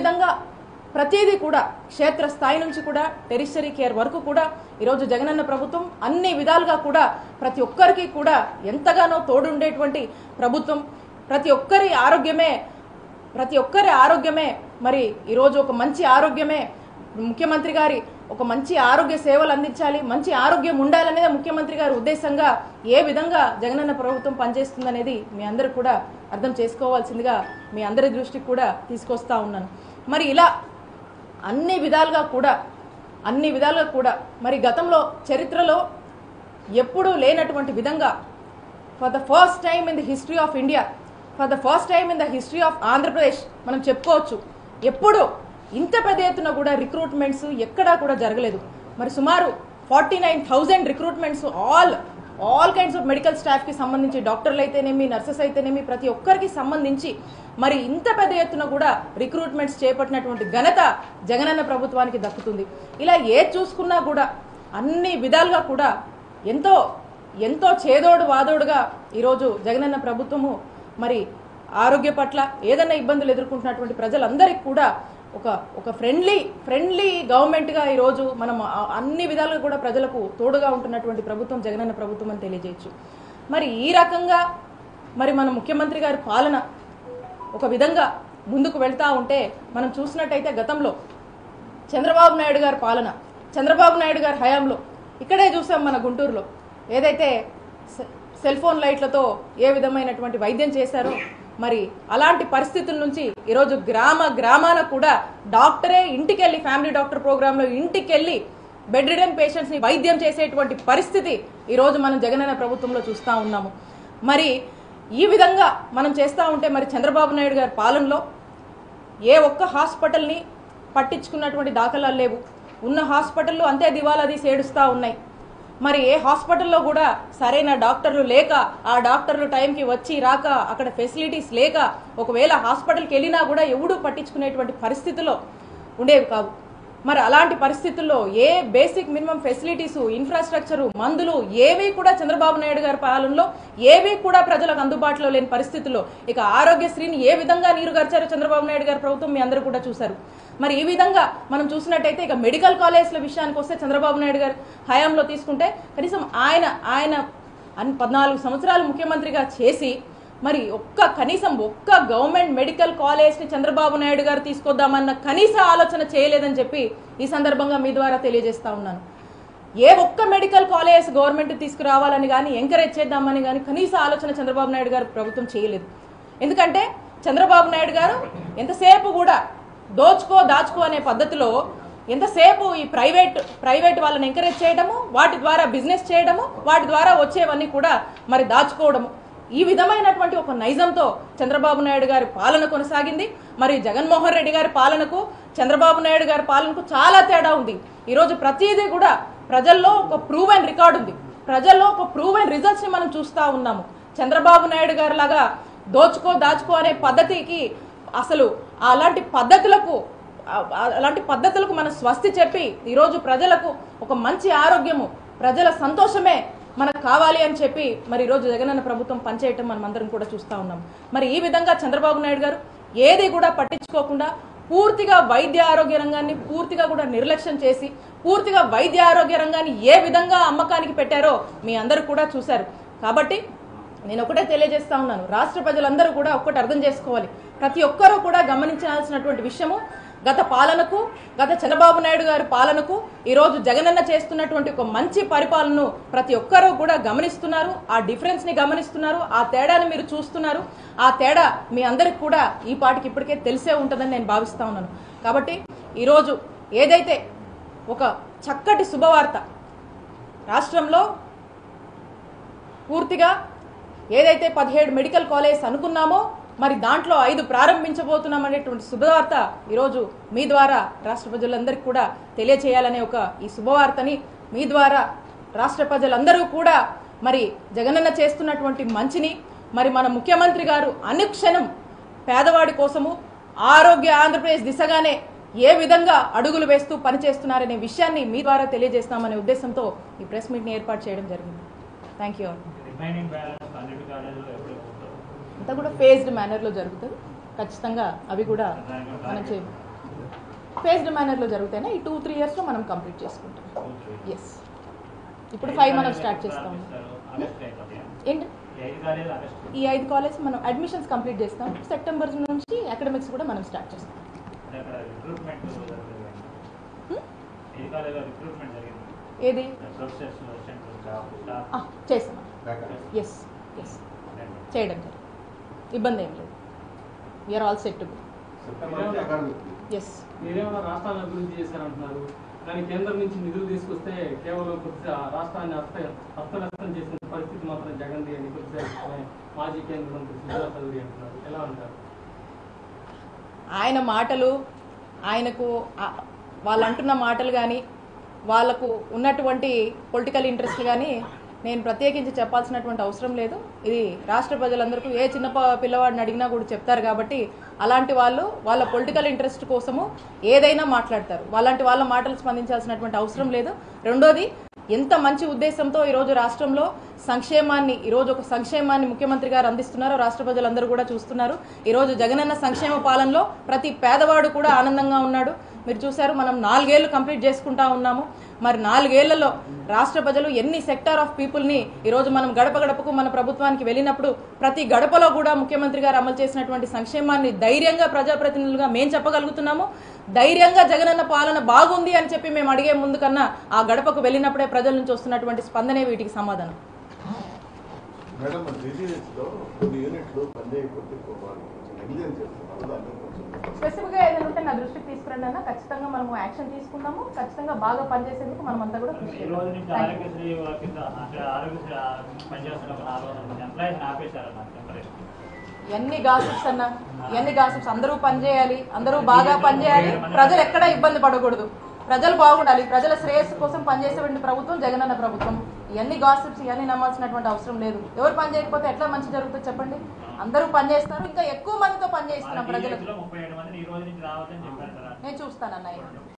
విధంగా ప్రతిదీ కూడా క్షేత్ర స్థాయి నుంచి కూడా టెరిషరీ కేర్ వరకు కూడా ఈరోజు జగనన్న ప్రభుత్వం అన్ని విధాలుగా కూడా ప్రతి ఒక్కరికి కూడా ఎంతగానో తోడుండేటువంటి ప్రభుత్వం ప్రతి ఒక్కరి ఆరోగ్యమే ప్రతి ఒక్కరి ఆరోగ్యమే మరి ఈరోజు ఒక మంచి ఆరోగ్యమే ముఖ్యమంత్రి గారి ఒక మంచి ఆరోగ్య సేవలు అందించాలి మంచి ఆరోగ్యం ఉండాలనేదే ముఖ్యమంత్రి గారి ఉద్దేశంగా ఏ విధంగా జగనన్న ప్రభుత్వం పనిచేస్తుందనేది మీ అందరూ కూడా అర్థం చేసుకోవాల్సిందిగా మీ అందరి దృష్టికి కూడా తీసుకొస్తా ఉన్నాను మరి ఇలా అన్ని విధాలుగా కూడా అన్ని విధాలుగా కూడా మరి గతంలో చరిత్రలో ఎప్పుడూ లేనటువంటి విధంగా for the first time in the history of India for the first time in the history of Andhra Pradesh మనం చెప్పుకోవచ్చు ఎప్పుడు ఇంత పెద్ద ఎత్తున కూడా రిక్రూట్మెంట్స్ ఎక్కడా కూడా జరగలేదు మరి సుమారు forty nine thousand recruitments all all kinds of medical స్టాఫ్కి సంబంధించి డాక్టర్లు అయితేనేమి నర్సెస్ అయితేనేమి ప్రతి ఒక్కరికి సంబంధించి మరి ఇంత పెద్ద ఎత్తున కూడా రిక్రూట్మెంట్స్ చేపట్టినటువంటి ఘనత జగనన్న ప్రభుత్వానికి దక్కుతుంది ఇలా ఏ చూసుకున్నా కూడా అన్ని విధాలుగా కూడా ఎంతో ఎంతో చేదోడు వాదోడుగా ఈరోజు జగనన్న ప్రభుత్వము మరి ఆరోగ్య పట్ల ఏదైనా ఇబ్బందులు ఎదుర్కొంటున్నటువంటి ప్రజలందరికీ కూడా ఒక ఒక ఫ్రెండ్లీ ఫ్రెండ్లీ గవర్నమెంట్గా ఈరోజు మనం ఆ- అన్ని విధాలుగా కూడా ప్రజలకు తోడుగా ఉంటున్నటువంటి ప్రభుత్వం జగనన్న ప్రభుత్వం అని తెలియజేయచ్చు మరి ఈ రకంగా మరి మన ముఖ్యమంత్రి గారి పాలన ఒక విధంగా ముందుకు వెళ్తా ఉంటే మనం చూసినట్టయితే గతంలో చంద్రబాబు నాయుడు గారి పాలన చంద్రబాబు నాయుడు గారి హయాంలో ఇక్కడే చూసాం మన గుంటూరులో ఏదైతే సె- సెల్ ఫోన్ లైట్లతో ఏ విధమైనటువంటి వైద్యం చేశారో మరి అలాంటి పరిస్థితుల నుంచి ఈరోజు గ్రామ గ్రామాన కూడా డాక్టరే ఇంటికెళ్ళి ఫ్యామిలీ డాక్టర్ ప్రోగ్రాంలో ఇంటికెళ్ళి బెడ్ రిడన్ పేషెంట్స్ని వైద్యం చేసేటువంటి పరిస్థితి ఈరోజు మనం జగనన్న ప్రభుత్వంలో చూస్తూ ఉన్నాము మరి ఈ విధంగా మనం చేస్తూ ఉంటే మరి చంద్రబాబు నాయుడు గారి పాలనలో ఏ ఒక్క హాస్పిటల్ని పట్టించుకున్నటువంటి దాఖలాలు లేవు ఉన్న హాస్పిటల్లో అంతే దివాలా తీసి ఏడుస్తూ ఉన్నాయి మరి ఏ హాస్పిటల్లో కూడా సరైన డాక్టర్లు లేక ఆ డాక్టర్లు టైంకి వచ్చి రాక అక్కడ ఫెసిలిటీస్ లేక ఒకవేళ హాస్పిటల్కి వెళ్ళినా కూడా ఎవడూ పట్టించుకునేటువంటి పరిస్థితిలో ఉండేవి కావు మరి అలాంటి పరిస్థితుల్లో a basic minimum facilities infrastructure మందులు ఏవి కూడా చంద్రబాబు నాయుడు గారి పాలనలో ఏవి కూడా ప్రజలకు అందుబాటులో లేని పరిస్థితుల్లో ఇక ఆరోగ్యశ్రీని ఏ విధంగా నీరు గరిచారో చంద్రబాబు నాయుడు గారి ప్రభుత్వం మీ అందరూ కూడా చూశారు మరి ఈ విధంగా మనం చూసినట్టయితే ఇక మెడికల్ కాలేజ్ల విషయానికి వస్తే చంద్రబాబు నాయుడు గారి హయాంలో తీసుకుంటే కనీసం ఆయన ఆయన అన్ పద్నాలుగు సంవత్సరాలు ముఖ్యమంత్రిగా చేసి మరి ఒక్క కనీసం ఒక్క గవర్నమెంట్ మెడికల్ కాలేజ్ని చంద్రబాబు నాయుడు గారు తీసుకొద్దామన్న కనీస ఆలోచన చేయలేదని చెప్పి ఈ సందర్భంగా మీ ద్వారా తెలియజేస్తా ఉన్నాను ఏ ఒక్క మెడికల్ కాలేజ్ గవర్నమెంట్ తీసుకురావాలని కానీ ఎంకరేజ్ చేద్దామని కానీ కనీస ఆలోచన చంద్రబాబు నాయుడు గారు ప్రభుత్వం చేయలేదు ఎందుకంటే చంద్రబాబు నాయుడు గారు ఎంతసేపు కూడా దోచుకో దాచుకో అనే పద్ధతిలో ఎంతసేపు ఈ ప్రైవేట్ ప్రైవేట్ వాళ్ళని ఎంకరేజ్ చేయడము వాటి ద్వారా బిజినెస్ చేయడము వాటి ద్వారా వచ్చేవన్నీ కూడా మరి దాచుకోవడము ఈ విధమైనటువంటి ఒక నైజంతో చంద్రబాబు నాయుడు గారి పాలన కొనసాగింది మరి జగన్మోహన్ రెడ్డి గారి పాలనకు చంద్రబాబు నాయుడు గారి పాలనకు చాలా తేడా ఉంది ఈరోజు ప్రతిదీ కూడా ప్రజల్లో ఒక ప్రూవెన్ రికార్డు ఉంది ప్రజల్లో ఒక ప్రూవెన్ రిజల్ట్స్ ని మనం చూస్తా ఉన్నాము చంద్రబాబు నాయుడు గారి లాగా దోచుకో దాచుకో అనే పద్ధతికి అసలు అలాంటి పద్ధతులకు ఆ- ఆ- అలాంటి పద్ధతులకు మనం స్వస్తి చెప్పి ఈరోజు ప్రజలకు ఒక మంచి ఆరోగ్యము ప్రజల సంతోషమే మనకు కావాలి అని చెప్పి మరి ఈరోజు జగనన్న ప్రభుత్వం పనిచేయటం మనం అందరం కూడా చూస్తూ ఉన్నాం మరి ఈ విధంగా చంద్రబాబు నాయుడు గారు ఏది కూడా పట్టించుకోకుండా పూర్తిగా వైద్య ఆరోగ్య రంగాన్ని పూర్తిగా కూడా నిర్లక్ష్యం చేసి పూర్తిగా వైద్య ఆరోగ్య రంగాన్ని ఏ విధంగా అమ్మకానికి పెట్టారో మీ అందరూ కూడా చూశారు కాబట్టి నేను ఒకటే తెలియజేస్తా ఉన్నాను రాష్ట్ర ప్రజలందరూ కూడా ఒక్కటి అర్థం చేసుకోవాలి ప్రతి ఒక్కరూ కూడా గమనించాల్సినటువంటి విషయము గత పాలనకు గత చంద్రబాబు నాయుడు గారి పాలనకు ఈరోజు జగనన్న చేస్తున్నటువంటి ఒక మంచి పరిపాలనను ప్రతి ఒక్కరూ కూడా గమనిస్తున్నారు ఆ డిఫరెన్స్ ని గమనిస్తున్నారు ఆ తేడాని మీరు చూస్తున్నారు ఆ తేడా మీ అందరికి కూడా ఈ పాటికి ఇప్పటికే తెలిసే ఉంటుందని నేను భావిస్తా ఉన్నాను కాబట్టి ఈరోజు ఏదైతే ఒక చక్కటి శుభవార్త రాష్ట్రంలో పూర్తిగా ఏదైతే పదిహేడు మెడికల్ కాలేజ్ అనుకున్నామో మరి దాంట్లో ఐదు ప్రారంభించబోతున్నాం అనేటువంటి శుభవార్త ఈరోజు మీ ద్వారా రాష్ట్ర ప్రజలందరికీ కూడా తెలియచేయాలనే ఒక ఈ శుభవార్తని మీ ద్వారా రాష్ట్ర ప్రజలందరూ కూడా మరి జగనన్న చేస్తున్నటువంటి మంచిని మరి మన ముఖ్యమంత్రి గారు అనుక్షణం పేదవాడి కోసము ఆరోగ్య ఆంధ్రప్రదేశ్ దిశగానే ఏ విధంగా అడుగులు వేస్తూ పనిచేస్తున్నారనే విషయాన్ని మీ ద్వారా తెలియజేస్తామనే ఉద్దేశంతో ఈ ప్రెస్ మీట్ని ఏర్పాటు చేయడం జరిగింది thank you all remaining balance అన్నిటి కాలేజీలో ఎప్పుడు పోతారు అంతా కూడా ఫేజ్డ్ మేనర్లో జరుగుతుంది ఖచ్చితంగా అవి కూడా మనం చే ఫేజ్డ్ మేనర్లో జరుగుతాయి ఈ టూ త్రీ ఇయర్స్లో మనం కంప్లీట్ చేసుకుంటాం ఎస్ ఇప్పుడు ఫైవ్ మనం స్టార్ట్ చేస్తాం ఆగస్ట్ అయిపోతాయా? ఏంటి ఈ ఐదు కాలేజ్ ఆగస్ట్ ఈ ఐదు కాలేజ్ మనం అడ్మిషన్స్ కంప్లీట్ చేస్తాం సెప్టెంబర్ నుంచి అకాడమిక్స్ కూడా మనం స్టార్ట్ చేస్తాం అంటే అక్కడ రిక్రూట్మెంట్ జరుగుతుంది Hmm? ఐదు కాలేజ్లో రిక్రూట్మెంట్ జరిగింది ఏది ప్రొఫెసర్స్ అసిస్టెంట్ స్టాఫ్ స్టాఫ్ ఆ, చేస్తాం ఎస్ ఎస్ చేయడం జరిగింది ఇబ్బంది ఏం లేదు వీఆర్ ఆల్ సెట్ టు ఎస్ మీరేమో రాష్ట్రాల అభివృద్ధి చేశారంటున్నారు కానీ కేంద్రం నుంచి నిధులు తీసుకొస్తే కేవలం కొద్దిగా రాష్ట్రాన్ని అస్త అస్తవ్యస్తం చేసిన పరిస్థితి మాత్రం జగన్ అని కొద్దిగా మాజీ కేంద్ర మంత్రి సుజనా చౌదరి అంటున్నారు ఎలా అంటారు ఆయన మాటలు ఆయనకు ఆ- వాళ్ళు అంటున్న మాటలు కానీ వాళ్ళకు ఉన్నటువంటి పొలిటికల్ ఇంట్రెస్ట్ కానీ నేను ప్రత్యేకించి చెప్పాల్సినటువంటి అవసరం లేదు ఇది రాష్ట్ర ప్రజలందరికీ ఏ చిన్న ప- పిల్లవాడిని అడిగినా కూడా చెప్తారు కాబట్టి అలాంటి వాళ్ళు వాళ్ళ పొలిటికల్ ఇంట్రెస్ట్ కోసము ఏదైనా మాట్లాడతారు వాళ్ళంటి వాళ్ళ మాటలు స్పందించాల్సినటువంటి అవసరం లేదు రెండోది ఎంత మంచి ఉద్దేశంతో ఈరోజు రాష్ట్రంలో సంక్షేమాన్ని ఈరోజు ఒక సంక్షేమాన్ని ముఖ్యమంత్రి గారు అందిస్తున్నారో రాష్ట్ర ప్రజలందరూ కూడా చూస్తున్నారు ఈరోజు జగనన్న సంక్షేమ పాలనలో ప్రతి పేదవాడు కూడా ఆనందంగా ఉన్నాడు మీరు చూశారు మనం నాలుగేళ్లు కంప్లీట్ చేసుకుంటా ఉన్నాము మరి నాలుగేళ్లలో రాష్ట్ర ప్రజలు ఎన్ని సెక్టార్ ఆఫ్ పీపుల్ని ఈరోజు మనం గడప గడపకు మన ప్రభుత్వానికి వెళ్ళినప్పుడు ప్రతి గడపలో కూడా ముఖ్యమంత్రి గారు అమలు చేసినటువంటి సంక్షేమాన్ని ధైర్యంగా ప్రజాప్రతినిధులుగా మేము చెప్పగలుగుతున్నాము ధైర్యంగా జగనన్న పాలన బాగుంది అని చెప్పి మేము అడిగే ముందు కన్నా ఆ గడపకు వెళ్ళినప్పుడే ప్రజల నుంచి వస్తున్నటువంటి స్పందనే వీటికి సమాధానం మేడం మన జీజీహెచ్ లో కొన్ని యూనిట్లు పనిచేయకపోతే వాళ్ళు నెగ్లిజెన్స్ చేస్తున్నారు దాన్ని కొంచెం స్పెసిఫిక్ గా ఏదైనా ఉంటే నా దృష్టికి తీసుకురండి అన్న ఖచ్చితంగా మనము యాక్షన్ తీసుకుందాము ఖచ్చితంగా బాగా పనిచేసేందుకు మనం అంతా కూడా కృషి ఈ రోజు నుంచి చేద్దాం. ఆరోగ్యశ్రీ కింద అంటే ఆరోగ్యశ్రీ ఆ, పనిచేస్తున్న ఒక నాలుగు వందల మంది ఎంప్లాయీస్ ఆపేశారు అన్న టెంపరీ ఎన్ని గాసిప్స్ అన్న ఎన్ని గాసిప్స్ అందరూ పనిచేయాలి అందరూ బాగా పనిచేయాలి ప్రజలు ఎక్కడ ఇబ్బంది పడకూడదు ప్రజలు బాగుండాలి ప్రజల శ్రేయస్సు కోసం పనిచేసేటువంటి ప్రభుత్వం జగనన్న ప్రభుత్వం ఇవన్నీ గాసిప్స్ ఇవన్నీ నమ్మాల్సినటువంటి అవసరం లేదు ఎవరు పని చేయకపోతే ఎట్లా మంచి జరుగుతుంది చెప్పండి అందరూ పని చేస్తారు ఇంకా ఎక్కువ మందితో పని చేస్తున్నాం ప్రజలకు ముప్పై ఏడు మందిని ఈ రోజు నుంచి రావద్దని చెప్పారు కదా నేను చూస్తాను అన్నయ్య